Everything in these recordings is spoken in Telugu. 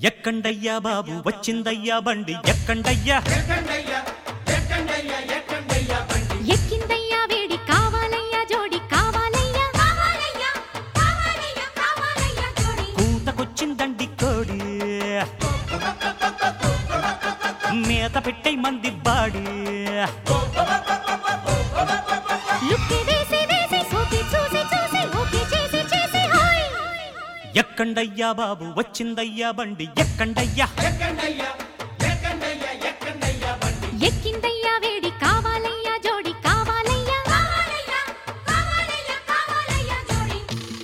ఎక్కండయ్యా బాబు వచ్చిందయ్యా బండి ఎక్కండయ్యా ఎక్కిందయ్యా వేడి కావాలయ్యా జోడి కావాలయ్యా కావాలయ్యా కావాలయ్యా కావాలయ్యా జోడి కూతకొచ్చిందండి కోడి మేత పెట్టే మంది బాడి లుక్కి వేసి వేసి సోకి చూసి చూసి ఓకే చేసి చేసి హాయ్ ఎక్కండయ్యా బాబు వచ్చిందయ్యా బండి ఎక్కండయ్యా ఎక్కిందయ్యా వేడి కావాలయ్యా జోడి కావాలయ్యా కావాలయ్యా కావాలయ్యా కావాలయ్యా జోడి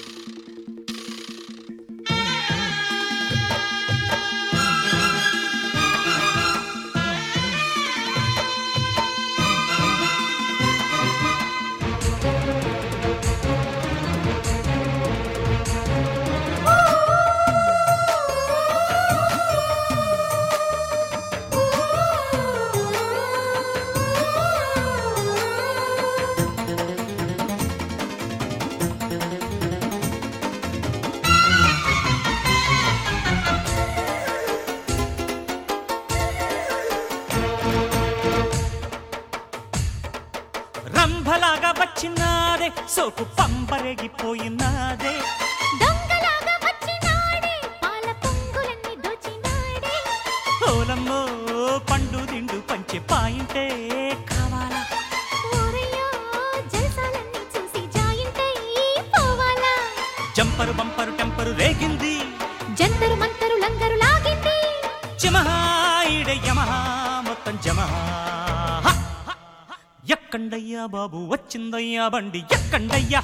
రంభలాగా వచ్చినాదే సోకు పంపరేగిపోయినాదే దొంగలాగా వచ్చినాడే పాల పొంగులన్నీ దోచినాడే ఓలమ్మో పండు దిండు పంచె పాయింటే కావాలా ఓరయ్యో జల్సాలన్నీ చూసి జాయింటై పోవాలా జంపరు బంపరు టెంపరు రేగింది జంతరు మంతరు లంగరు లాగింది జమహాయిడే యమహా మొత్తం జమహా ఎక్కండయ్యా బాబు వచ్చిందయ్యా బండి ఎక్కండయ్యా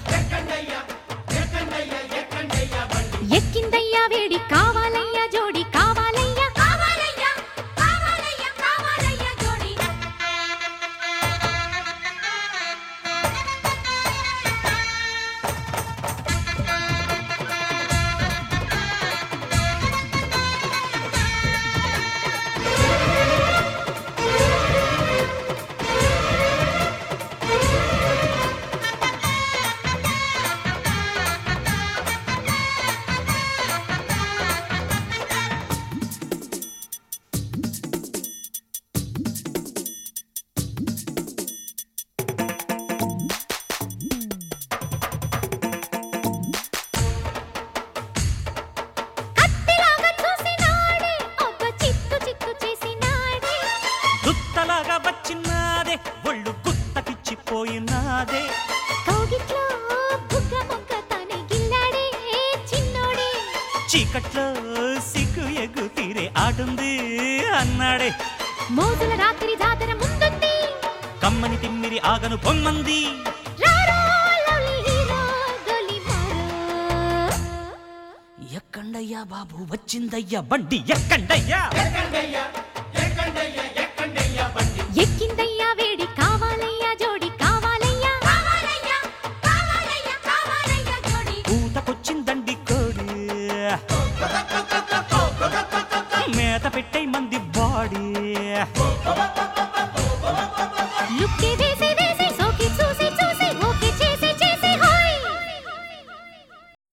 ఎక్కిందయ్యా వేడి కావాలయ్యా జోడి కావాలయ్యా కావాలయ్యా కావాలయ్యా కావాలయ్యా జోడి కత్తిలాగా చూసినాడే ఒక చిత్తు చిత్తు చేసినాడే గుత్తలాగా వచ్చినాదే ఒళ్ళు గుత్తకిచ్చిపోయినాదే కౌగిట్లో బుగ్గ మొగ్గ తానే గిల్లాడే చిన్నోడే చీకట్లో సిగ్గు ఎగ్గు తీరే ఆడుంది అన్నాడే మోజుల రాత్రి జాతర ముందుంది కమ్మని తిమ్మిరి ఆగను పొమ్మంది రారో లవ్లీ హీరో గోలి మారో ఎక్కండయ్యా బాబు వచ్చిందయ్యా బండి ఎక్కండయ్యా ఎక్కిందయ్యా వేడి కావాలయ్యా జోడి కావాలయ్యా కావాలయ్యా కావాలయ్యా కావాలయ్యా జోడి పూతకొచ్చిందండి కోడి మేత పెట్టే మంది బాడీ లుక్కి వేసి